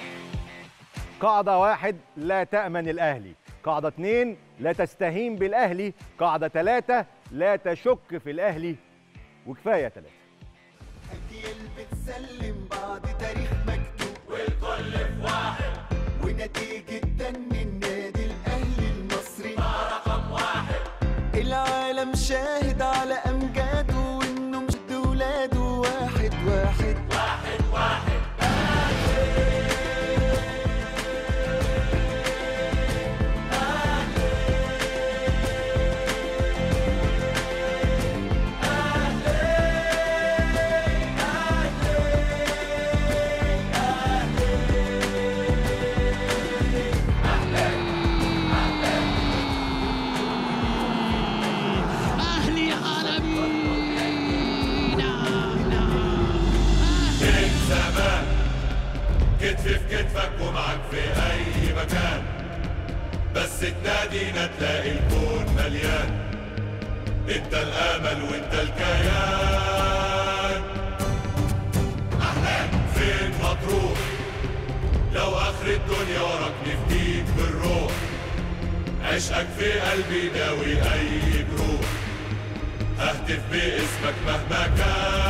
قاعدة واحد لا تأمن الأهلي قاعدة اتنين لا تستهين بالأهلي قاعدة تلاتة لا تشك في الأهلي وكفاية تلاتة أجيال بتسلم بعض تاريخ مكتوب والكل في واحد ونتيجة دن النادي الأهلي المصري رقم واحد العالم شاهد على أمجاده وإنه مجد ولاده واحد واحد واحد واحد أهلي عالمي نعم من زمان كتف في كتفك ومعك في اي مكان بس تنادينا تلاقي الكون مليان انت الامل وانت الكيان احلام فين ما تروح لو اخر الدنيا وراك نفديك بالروح عشقك في قلبي داوي اي جروح ههتف باسمك مهما كان